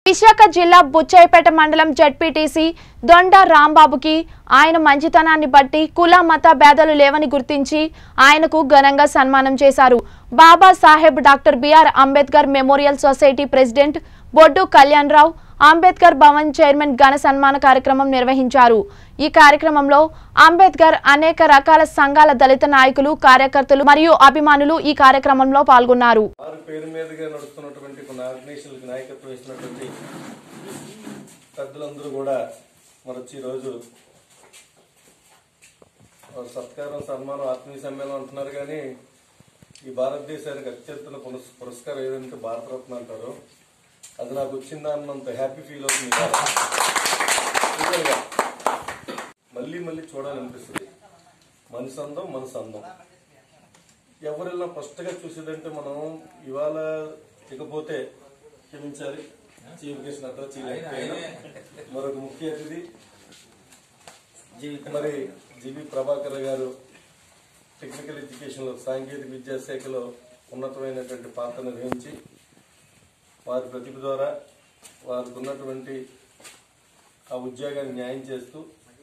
విశాఖ జిల్లా బుచ్చాయిపేట మండలం జడ్పీటీసీ దొండ రాంబాబుకి ఆయన మంచితనాన్ని బట్టి కుల మత భేదాలు లేవని గుర్తించి ఆయనకు ఘనంగా సన్మానం చేశారు Baba Saheb doctor BR Ambedkar memorial society president Boddu Kalyan Rao Ambedkar Bhavan chairman ఘన సన్మాన కార్యక్రమం నిర్వహించారు ఈ కార్యక్రమంలో అంబేద్కర్ అనేక రకాల సంఘాల దళిత నాయకులు కార్యకర్తలు మరియు అభిమానులు ఈ కార్యక్రమంలో పాల్గొన్నారు వారి పేరు మీదుగా నడుస్తున్నటువంటి కొన్ని ఆర్గనైజేషన్లకు నాయకత్వం వహిస్తున్నటువంటి పెద్దలందరూ కూడా మరొచ్చి ఈరోజు వారి సత్కారం సన్మానం ఆత్మీయ సమ్మేళనం అంటున్నారు కానీ ఈ భారతదేశానికి అత్యంత పురస్- పురస్కారం ఏదంటే భారతరత్న అంటారు అది నాకు వచ్చిందా అన్నంత హ్యాపీ ఫీల్ అవుతుంది ఇవాళ. నిజంగా. మళ్ళీ మళ్ళీ చూడాలనిపిస్తుంది మనిషి అందం మనసు అందం ఎవరెళ్ళినా ఫస్ట్ గా చూసేదంటే మనం ఇవాళ ఇకపోతే క్షమించాలి చీఫ్ గెస్ట్ అడ్రస్ చేయలేకపోయినా మరొక ముఖ్య అతిథి మరి జీవి ప్రభాకర్ గారు టెక్నికల్ ఎడ్యుకేషన్ లో సాంకేతిక విద్యాశాఖలో ఉన్నతమైనటువంటి పాత్ర నిర్వహించి వారి ప్రతిభ ద్వారా వారికి ఉన్నటువంటి ఆ ఉద్యోగాన్ని న్యాయం చేస్తూ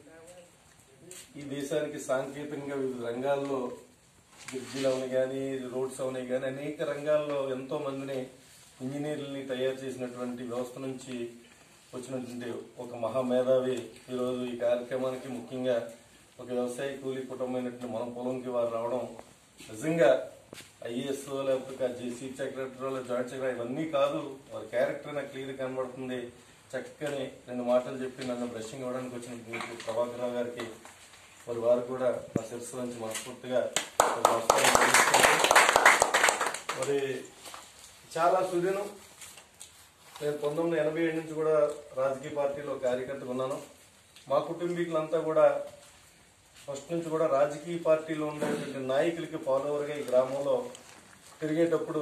ఈ దేశానికి సాంకేతికంగా వివిధ రంగాల్లో బ్రిడ్జిలు అవని కానీ రోడ్స్ అవని కానీ అనేక రంగాల్లో ఎంతో మందిని ఇంజనీర్లని తయారు చేసినటువంటి వ్యవస్థ నుంచి వచ్చినటువంటి ఒక మహామేధావి ఈరోజు ఈ కార్యక్రమానికి ముఖ్యంగా ఒక వ్యవసాయ కూలీ కుటుంబమైనటువంటి మన పొలంకి వారు రావడం నిజంగా ఐఏఎస్ లేకపోతే జేసీ సెక్రటరీ జాయింట్ సెక్రటరీ ఇవన్నీ కాదు వారి క్యారెక్టర్ నాకు క్లియర్ కనబడుతుంది చక్కని రెండు మాటలు చెప్పి నన్ను బ్రషింగ్ ఇవ్వడానికి వచ్చిన ప్రభాకర్ రావు గారికి మరి వారు కూడా నా శిరస్సు నుంచి మనస్ఫూర్తిగా ఒక నమస్కారం తెలియజేస్తున్నాను. మరి చాలా సుదీనం నేను పంతొమ్మిది వందల ఎనభై ఏడు నుంచి కూడా రాజకీయ పార్టీలో కార్యకర్తగా ఉన్నాను మా కుటుంబీకులంతా కూడా ఫస్ట్ నుంచి కూడా రాజకీయ పార్టీలో ఉండేటువంటి నాయకులకి ఫాలోవర్గా ఈ గ్రామంలో తిరిగేటప్పుడు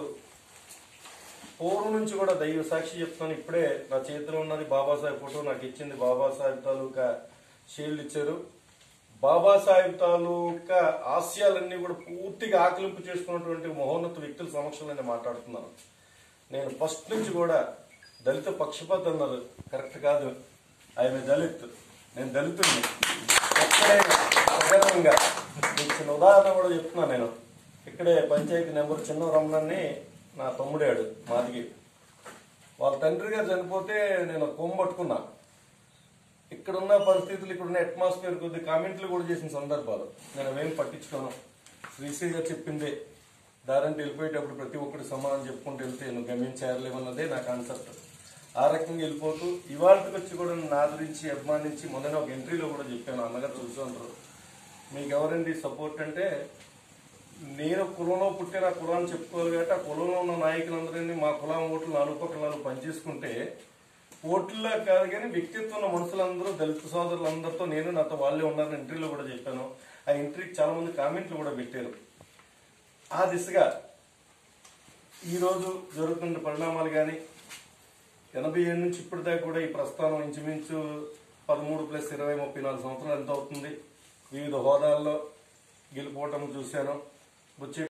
పూర్వం నుంచి కూడా దైవ సాక్షి చెప్తాను ఇప్పుడే నా చేతిలో ఉన్నది బాబాసాహెబ్ ఫోటో నాకు ఇచ్చింది బాబాసాహెబ్ తాలూకా షీల్డ్ ఇచ్చారు బాబాసాహెబ్ తాలూకా ఆశయాలన్నీ కూడా పూర్తిగా ఆకలింపు చేసుకున్నటువంటి మహోన్నత వ్యక్తుల సమక్షంలో నేను మాట్లాడుతున్నాను నేను ఫస్ట్ నుంచి కూడా దళిత పక్షపాతం అన్నారు కరెక్ట్ కాదు ఆయన దళిత్ నేను దళితుడిని ఎక్కడైనా సగర్వంగా మీకు చిన్న ఉదాహరణ కూడా చెప్తున్నాను నేను ఇక్కడే పంచాయతీ నెంబర్ చిన్న రమణాన్ని నా తమ్ముడాడు మాదిగి వాళ్ళ తండ్రి గారు చనిపోతే నేను కొమ్ము పట్టుకున్నా ఇక్కడ ఉన్న పరిస్థితులు ఇక్కడ ఉన్న అట్మాస్ఫియర్ కొద్ది కామెంట్లు కూడా చేసిన సందర్భాలు నేను అవేం పట్టించుకోను శ్రీశ్రీ గారు చెప్పిందే దారంటే వెళ్ళిపోయేటప్పుడు ప్రతి ఒక్కటి సమాధానం చెప్పుకుంటూ వెళ్తే నువ్వు గమ్యం చేరలేమన్నదే నా కాన్సెప్ట్ ఆ రకంగా వెళ్ళిపోతూ ఇవాళకి వచ్చి కూడా నన్ను ఆదరించి అభిమానించి మొన్న ఒక ఎంట్రీలో కూడా చెప్పాను అన్నగారు చూస్తూ ఉంటారు మీకు ఎవరండి సపోర్ట్ అంటే నేను కులంలో పుట్టే నా కులాన్ని చెప్పుకోవాలి కాబట్టి ఆ కులంలో ఉన్న నాయకులందరినీ మా కులం ఓట్లు నాలుగు పక్కల నాలుగు పనిచేసుకుంటే ఓట్లలో కాదు కానీ వ్యక్తిత్వం ఉన్న మనుషులందరూ దళిత సోదరులందరితో నేను నాతో వాళ్ళే ఉన్నారని ఎంట్రీలో కూడా చెప్పాను ఆ ఎంట్రీకి చాలా మంది కామెంట్లు కూడా పెట్టారు ఆ దిశగా ఈరోజు జరుగుతున్న పరిణామాలు కానీ ఎనభై ఏడు నుంచి ఇప్పటిదాకా కూడా ఈ ప్రస్థానం ఇంచుమించు పదమూడు ప్లస్ ఇరవై ముప్పై నాలుగు సంవత్సరాలు ఎంత అవుతుంది వివిధ హోదాల్లో గెలుపోవటం చూశాను వచ్చే